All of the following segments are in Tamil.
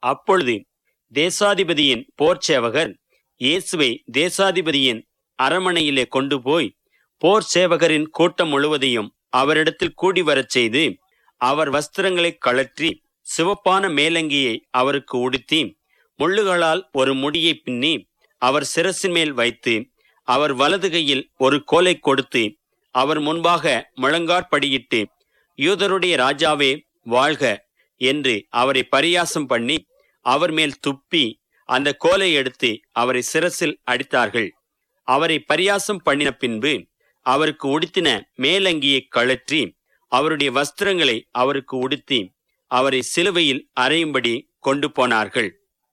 அப்பொழுது தேசாதிபதியின் போர்ச்சேவகர் இயேசுவை தேசாதிபதியின் அரமனையிலே கொண்டு போய் போர் சேவகரின் கூட்டம் முழுவதையும் அவரிடத்தில் கூடி வரச் செய்து அவர் வஸ்திரங்களை கழற்றி சிவப்பான மேலங்கியை அவருக்கு உடுத்தி முள்ளுகளால் ஒரு முடியை பின்னி அவர் சிரசின் மேல் வைத்து அவர் வலது கையில் ஒரு கோலை கொடுத்து அவர் முன்பாக முழங்காற்படியிட்டு யூதருடைய ராஜாவே வாழ்க என்று அவரை பரியாசம் பண்ணி அவர் மேல் துப்பி அந்த கோலை எடுத்து அவரை சிரசில் அடித்தார்கள் அவரை பரியாசம் பண்ணின பின்பு அவருக்கு உடுத்தின மேலங்கியை கழற்றி அவருடைய வஸ்திரங்களை அவருக்கு உடுத்தி அவரை சிலுவையில் அறையும்படி கொண்டு போனார்கள்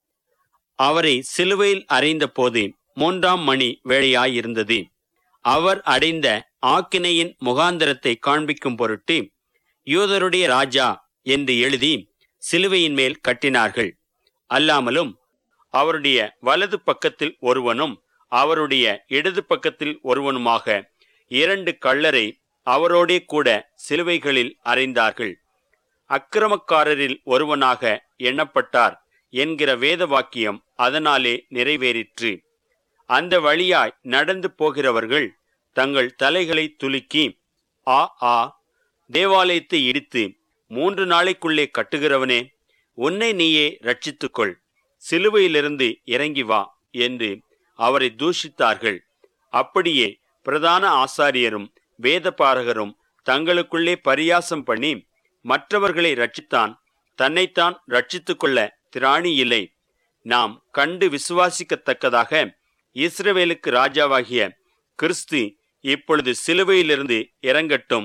அவரை சிலுவையில் அறைந்த போது மூன்றாம் மணி வேளையாயிருந்தது அவர் அடைந்த ஆக்கினையின் முகாந்தரத்தை காண்பிக்கும் பொருட்டு யூதருடைய ராஜா என்று எழுதி சிலுவையின் மேல் கட்டினார்கள் அல்லாமலும் அவருடைய வலது பக்கத்தில் ஒருவனும் அவருடைய இடது பக்கத்தில் ஒருவனுமாக இரண்டு கள்ளரை அவரோடே கூட சிலுவைகளில் அறைந்தார்கள் அக்கிரமக்காரரில் ஒருவனாக எண்ணப்பட்டார் என்கிற வேத வாக்கியம் அதனாலே நிறைவேறிற்று அந்த வழியாய் நடந்து போகிறவர்கள் தங்கள் தலைகளை துலுக்கி ஆ ஆ தேவாலயத்தை இடித்து மூன்று நாளைக்குள்ளே கட்டுகிறவனே உன்னை நீயே ரட்சித்துக்கொள் சிலுவையிலிருந்து இறங்கி வா என்று அவரை தூஷித்தார்கள் அப்படியே பிரதான ஆசாரியரும் வேதபாரகரும் தங்களுக்குள்ளே பரியாசம் பண்ணி மற்றவர்களை ரட்சித்தான் தன்னைத்தான் ரட்சித்துக் கொள்ள திராணி இல்லை நாம் கண்டு விசுவாசிக்கத்தக்கதாக இஸ்ரவேலுக்கு ராஜாவாகிய கிறிஸ்து இப்பொழுது சிலுவையிலிருந்து இறங்கட்டும்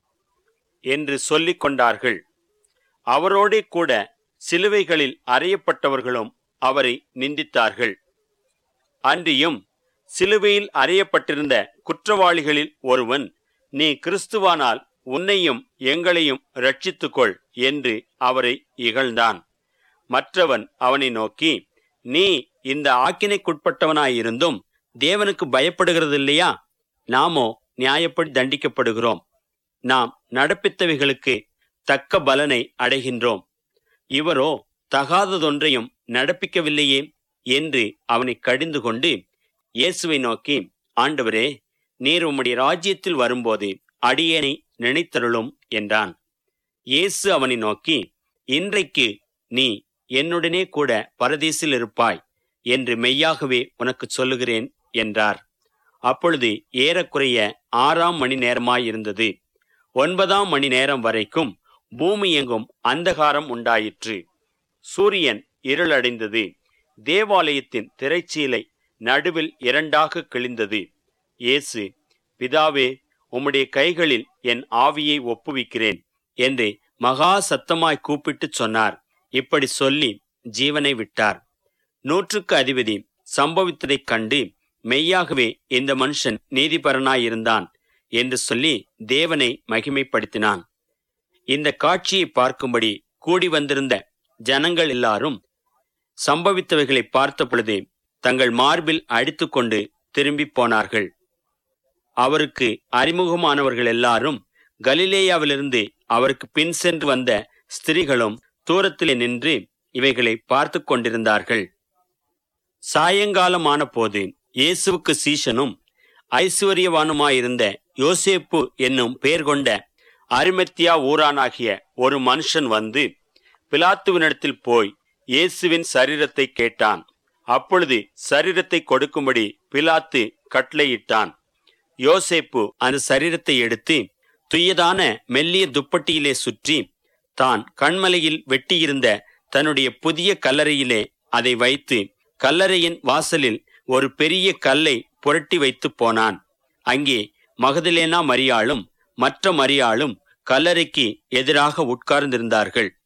என்று சொல்லிக் கொண்டார்கள் அவரோடே கூட சிலுவைகளில் அறையப்பட்டவர்களும் அவரை நிந்தித்தார்கள் அன்றியும் சிலுவையில் அறையப்பட்டிருந்த குற்றவாளிகளில் ஒருவன் நீ கிறிஸ்துவானால் உன்னையும் எங்களையும் ரட்சித்துக்கொள் என்று அவரை இகழ்ந்தான் மற்றவன் அவனை நோக்கி நீ இந்த ஆக்கினைக்குட்பட்டவனாயிருந்தும் தேவனுக்கு பயப்படுகிறதில்லையா நாமோ நியாயப்படி தண்டிக்கப்படுகிறோம் நாம் நடப்பித்தவைகளுக்கு தக்க பலனை அடைகின்றோம் இவரோ தகாததொன்றையும் நடப்பிக்கவில்லையே என்று அவனை கடிந்து கொண்டு இயேசுவை நோக்கி ஆண்டவரே நீர் உம்முடைய ராஜ்யத்தில் வரும்போது அடியேனை நினைத்தருளும் என்றான் இயேசு அவனை நோக்கி இன்றைக்கு நீ என்னுடனே கூட பரதீசில் இருப்பாய் என்று மெய்யாகவே உனக்கு சொல்லுகிறேன் என்றார் அப்பொழுது ஏறக்குறைய ஆறாம் மணி நேரமாயிருந்தது ஒன்பதாம் மணி நேரம் வரைக்கும் பூமி எங்கும் அந்தகாரம் உண்டாயிற்று சூரியன் இருளடைந்தது தேவாலயத்தின் திரைச்சீலை நடுவில் இரண்டாக கிழிந்தது இயேசு பிதாவே உம்முடைய கைகளில் என் ஆவியை ஒப்புவிக்கிறேன் என்று மகா சத்தமாய் கூப்பிட்டுச் சொன்னார் இப்படி சொல்லி ஜீவனை விட்டார் நூற்றுக்கு அதிபதி சம்பவித்ததைக் கண்டு மெய்யாகவே இந்த மனுஷன் நீதிபரனாயிருந்தான் என்று சொல்லி தேவனை மகிமைப்படுத்தினான் இந்த காட்சியை பார்க்கும்படி கூடி வந்திருந்த ஜனங்கள் எல்லாரும் சம்பவித்தவைகளை பார்த்த பொழுது தங்கள் மார்பில் அடித்துக்கொண்டு திரும்பி போனார்கள் அவருக்கு அறிமுகமானவர்கள் எல்லாரும் கலிலேயாவிலிருந்து அவருக்கு பின் சென்று வந்த ஸ்திரீகளும் தூரத்திலே நின்று இவைகளை பார்த்து கொண்டிருந்தார்கள் சாயங்காலமான போது இயேசுவுக்கு சீஷனும் ஐஸ்வர்யவானுமாயிருந்த யோசேப்பு என்னும் பெயர் கொண்ட அரிமத்தியா ஊரானாகிய ஒரு மனுஷன் வந்து பிலாத்துவினிடத்தில் போய் இயேசுவின் சரீரத்தை கேட்டான் அப்பொழுது சரீரத்தை கொடுக்கும்படி பிலாத்து கட்டளையிட்டான் யோசேப்பு அந்த சரீரத்தை எடுத்து துயதான மெல்லிய துப்பட்டியிலே சுற்றி தான் கண்மலையில் வெட்டியிருந்த தன்னுடைய புதிய கல்லறையிலே அதை வைத்து கல்லறையின் வாசலில் ஒரு பெரிய கல்லை புரட்டி வைத்து போனான் அங்கே மகதலேனா மரியாளும் மற்ற மரியாளும் கல்லறைக்கு எதிராக உட்கார்ந்திருந்தார்கள்